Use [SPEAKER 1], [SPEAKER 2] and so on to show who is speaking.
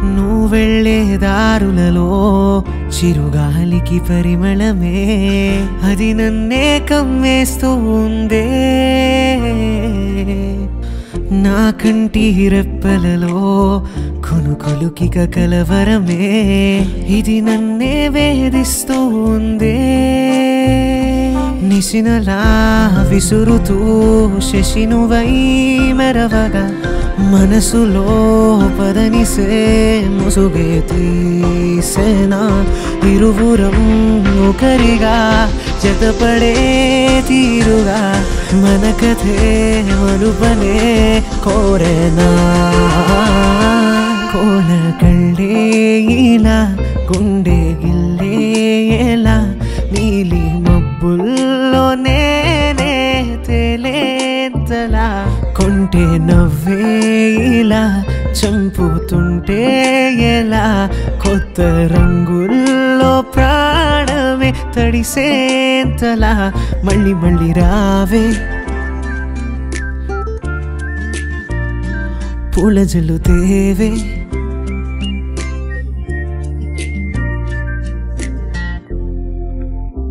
[SPEAKER 1] నువ్వు వెళ్ళే దారులలో చిరుగాలికి పరిమళమే అది నన్నే కమ్మేస్తూ ఉందే నా కంటి రెప్పలలో కొనుకొలుకిక కలవరమే ఇది నన్నే వేధిస్తూ ఉందే నిశినలా విసురుతూ శశినువై మెరవగా మనసులో పదనిసే ముసుగే తీసేనా ఇరువురం ఒకరిగా జతపడే తీరుగా మన కథే మలుపనే కోరేనా కోల కళ్ళే ఇలా గుండె గిల్లే ఎలా నీలి మబ్బుల్లో నేనే తేలేంతలా కొంటే నవ్వే ఇలా చంపుతుంటే ఎలా కొత్త రంగుల్లో ప్రాణమే తడిసేంతలా మళ్ళీ మళ్ళీ రావే పూల జల్లు తేవే